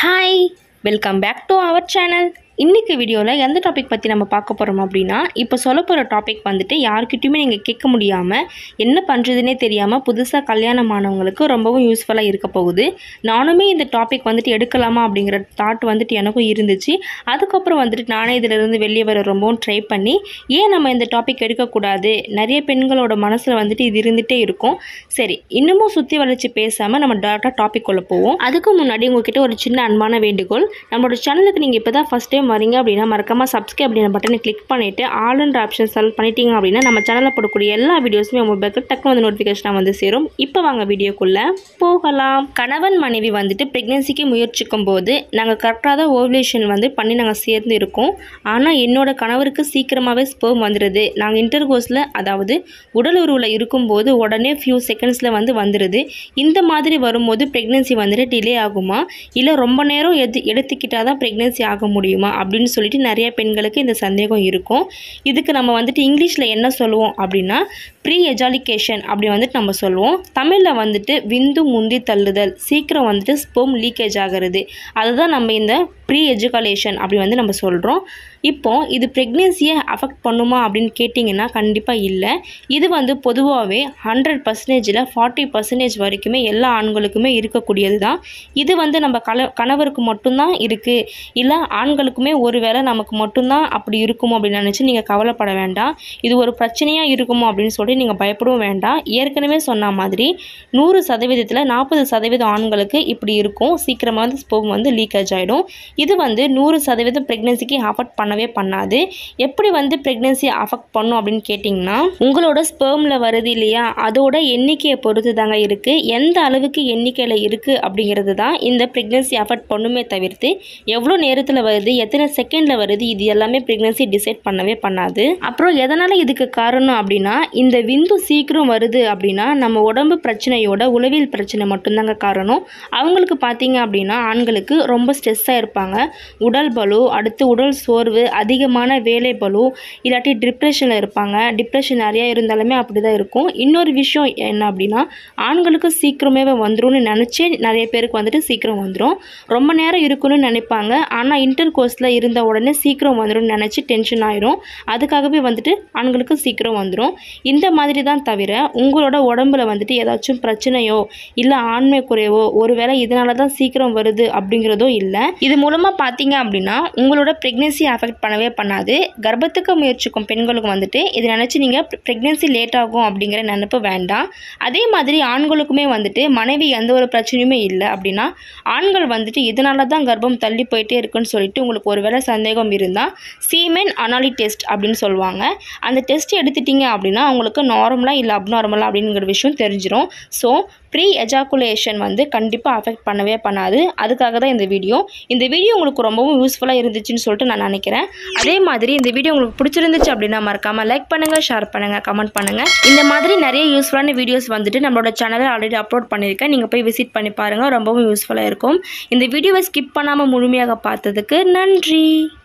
hi welcome back to our channel இன்றைக்கி வீடியோவில் எந்த டாபிக் பற்றி நம்ம பார்க்க போகிறோம் அப்படின்னா இப்போ சொல்ல போகிற டாபிக் வந்துட்டு யார்கிட்டயுமே நீங்கள் கேட்க முடியாமல் என்ன பண்ணுறதுனே தெரியாமல் புதுசாக கல்யாணம் ஆனவங்களுக்கு ரொம்பவும் யூஸ்ஃபுல்லாக இருக்க போகுது நானுமே இந்த டாபிக் வந்துட்டு எடுக்கலாமா அப்படிங்கிற தாட் வந்துட்டு எனக்கும் இருந்துச்சு அதுக்கப்புறம் வந்துட்டு நானே இதிலிருந்து வெளியே வர ரொம்பவும் ட்ரை பண்ணி ஏன் நம்ம இந்த டாபிக் எடுக்கக்கூடாது நிறைய பெண்களோட மனசில் வந்துட்டு இது இருந்துகிட்டே இருக்கும் சரி இன்னமும் சுற்றி வளைச்சு பேசாமல் நம்ம டேரெக்டாக டாபிக் உள்ள போவோம் அதுக்கு முன்னாடி உங்ககிட்ட ஒரு சின்ன அன்பான வேண்டுகோள் நம்மளோட சேனலுக்கு நீங்கள் இப்போ தான் ஃபஸ்ட் டைம் வரீங்க அப்படின்னா மறக்காமல் சப்ஸ்கிரைப் அப்படின்ற பட்டனை கிளிக் பண்ணிவிட்டு ஆல் அண்ட் ஆப்ஷன் செலக்ட் பண்ணிட்டீங்க அப்படின்னா நம்ம சேனலில் போடக்கூடிய எல்லா வீடியோஸுமே உங்கள் மொபைலுக்கு டக்கு வந்து நோட்டிஃபிகேஷனாக வந்து சேரும் இப்போ வாங்க வீடியோக்குள்ளே போகலாம் கணவன் மனைவி வந்துட்டு ப்ரெக்னென்சிக்கு முயற்சிக்கும் போது நாங்கள் கரெக்டாக தான் ஓவலேஷன் வந்து பண்ணி நாங்கள் சேர்ந்து இருக்கோம் ஆனால் என்னோட கணவருக்கு சீக்கிரமாகவே ஸ்பெர்ம் வந்துடுது நாங்கள் இன்டர்கோர்ஸில் அதாவது உடல் உருவில் இருக்கும்போது உடனே ஃபியூ செகண்ட்ஸில் வந்து வந்துடுது இந்த மாதிரி வரும்போது ப்ரெக்னென்சி வந்துட்டு டிலே ஆகுமா இல்லை ரொம்ப நேரம் எது எடுத்துக்கிட்டால் தான் ப்ரெக்னென்சி ஆக முடியுமா அப்படின்னு சொல்லிட்டு நிறைய பெண்களுக்கு இந்த சந்தேகம் இருக்கும் இதுக்கு நம்ம வந்துட்டு இங்கிலீஷில் என்ன சொல்லுவோம் அப்படின்னா ப்ரீ எஜாலிகேஷன் அப்படி வந்துட்டு நம்ம சொல்லுவோம் தமிழில் வந்துட்டு விந்து முந்தி தள்ளுதல் சீக்கிரம் வந்துட்டு ஸ்போம் லீக்கேஜ் ஆகிறது அதுதான் நம்ம இந்த ப்ரீ எஜுகலேஷன் அப்படி வந்து நம்ம சொல்கிறோம் இப்போ இது ப்ரெக்னென்சியை அஃபெக்ட் பண்ணுமா அப்படின்னு கேட்டிங்கன்னா கண்டிப்பாக இல்லை இது வந்து பொதுவாகவே ஹண்ட்ரட் பர்சன்டேஜில் ஃபார்ட்டி பர்சன்டேஜ் வரைக்குமே எல்லா ஆண்களுக்குமே இருக்கக்கூடியது தான் இது வந்து நம்ம கல கணவருக்கு மட்டும்தான் இருக்குது இல்லை ஆண்களுக்குமே ஒரு வேளை நமக்கு மட்டும்தான் அப்படி இருக்குமோ அப்படின்னு நினச்சி நீங்கள் கவலைப்பட வேண்டாம் இது ஒரு பிரச்சனையாக இருக்குமோ அப்படின்னு சொல்லி நீங்கள் பயப்படவும் வேண்டாம் ஏற்கனவே சொன்ன மாதிரி நூறு சதவீதத்தில் நாற்பது சதவீதம் ஆண்களுக்கு இப்படி இருக்கும் சீக்கிரமாக வந்து ஸ்போம் வந்து லீக்கேஜ் ஆகிடும் இது வந்து நூறு சதவீதம் ப்ரெக்னென்சிக்கு அஃபெக்ட் பண்ணவே பண்ணாது எப்படி வந்து ப்ரெக்னென்சி அஃபெக்ட் பண்ணும் அப்படின்னு கேட்டிங்கன்னா உங்களோட ஸ்பெர்மில் வருது இல்லையா அதோட எண்ணிக்கையை பொறுத்து தாங்க இருக்குது எந்த அளவுக்கு எண்ணிக்கையில் இருக்குது அப்படிங்கிறது தான் இந்த ப்ரெக்னென்சி அஃபெக்ட் பண்ணுமே தவிர்த்து எவ்வளோ நேரத்தில் வருது எத்தனை செகண்டில் வருது இது எல்லாமே ப்ரெக்னென்சி டிசைட் பண்ணவே பண்ணாது அப்புறம் எதனால் இதுக்கு காரணம் அப்படின்னா இந்த விந்து சீக்கிரம் வருது அப்படின்னா நம்ம உடம்பு பிரச்சனையோட உளவியல் பிரச்சனை மட்டும்தாங்க காரணம் அவங்களுக்கு பார்த்தீங்க அப்படின்னா ஆண்களுக்கு ரொம்ப ஸ்ட்ரெஸ்ஸாக இருப்பாங்க உடல் பலு அடுத்து உடல் சோர்வு அதிகமான வேலை பலு இல்லாட்டி டிப்ரெஷனில் இருப்பாங்க டிப்ரெஷன் நிறையா இருந்தாலுமே அப்படி தான் இருக்கும் இன்னொரு விஷயம் என்ன அப்படின்னா ஆண்களுக்கு சீக்கிரமே வந்துரும்னு நினச்சே நிறைய பேருக்கு வந்துட்டு சீக்கிரம் வந்துடும் ரொம்ப நேரம் இருக்கணும்னு நினைப்பாங்க ஆனால் இன்டர் கோர்ஸில் இருந்த உடனே சீக்கிரம் வந்துடும் நினச்சி டென்ஷன் ஆயிரும் அதுக்காகவே வந்துட்டு ஆண்களுக்கு சீக்கிரம் வந்துடும் இந்த மாதிரி தான் தவிர உங்களோட உடம்புல வந்துட்டு ஏதாச்சும் பிரச்சனையோ இல்லை ஆண்மை குறைவோ ஒருவேளை இதனால தான் சீக்கிரம் வருது அப்படிங்கிறதோ இல்லை இது மூலமாக பார்த்தீங்க அப்படின்னா உங்களோட ப்ரெக்னென்சி அஃபெக்ட் பண்ணவே பண்ணாது கர்ப்பத்துக்கு முயற்சிக்கும் பெண்களுக்கு வந்துட்டு இதை நினச்சி நீங்கள் ப்ரெக்னென்சி லேட் ஆகும் அப்படிங்கிற நினப்பு வேண்டாம் அதே மாதிரி ஆண்களுக்குமே வந்துட்டு மனைவி எந்த ஒரு பிரச்சனையுமே இல்லை அப்படின்னா ஆண்கள் வந்துட்டு இதனால தான் கர்ப்பம் தள்ளி போயிட்டே இருக்குன்னு சொல்லிட்டு உங்களுக்கு ஒருவேளை சந்தேகம் இருந்தால் சீமென் அனாலி டெஸ்ட் அப்படின்னு சொல்லுவாங்க அந்த டெஸ்ட் எடுத்துட்டீங்க அப்படின்னா உங்களுக்கு நார்மலாக இல்லை அப்நார்மலாக அப்படிங்கிற விஷயம் தெரிஞ்சிடும் ஸோ ப்ரீ எஜாக்குலேஷன் வந்து கண்டிப்பாக அஃபெக்ட் பண்ணவே பண்ணாது அதுக்காக தான் இந்த வீடியோ இந்த வீடியோ உங்களுக்கு ரொம்பவும் யூஸ்ஃபுல்லாக இருந்துச்சுன்னு சொல்லிட்டு நான் நினைக்கிறேன் அதே மாதிரி இந்த வீடியோ உங்களுக்கு பிடிச்சிருந்துச்சு அப்படின்னா மறக்காமல் லைக் பண்ணுங்கள் ஷேர் பண்ணுங்கள் கமெண்ட் பண்ணுங்கள் இந்த மாதிரி நிறைய யூஸ்ஃபுல்லான வீடியோஸ் வந்துட்டு நம்மளோட சேனலில் ஆல்ரெடி அப்லோட் பண்ணியிருக்கேன் நீங்கள் போய் விசிட் பண்ணி பாருங்கள் ரொம்பவும் யூஸ்ஃபுல்லாக இருக்கும் இந்த வீடியோவை ஸ்கிப் பண்ணாமல் முழுமையாக பார்த்ததுக்கு நன்றி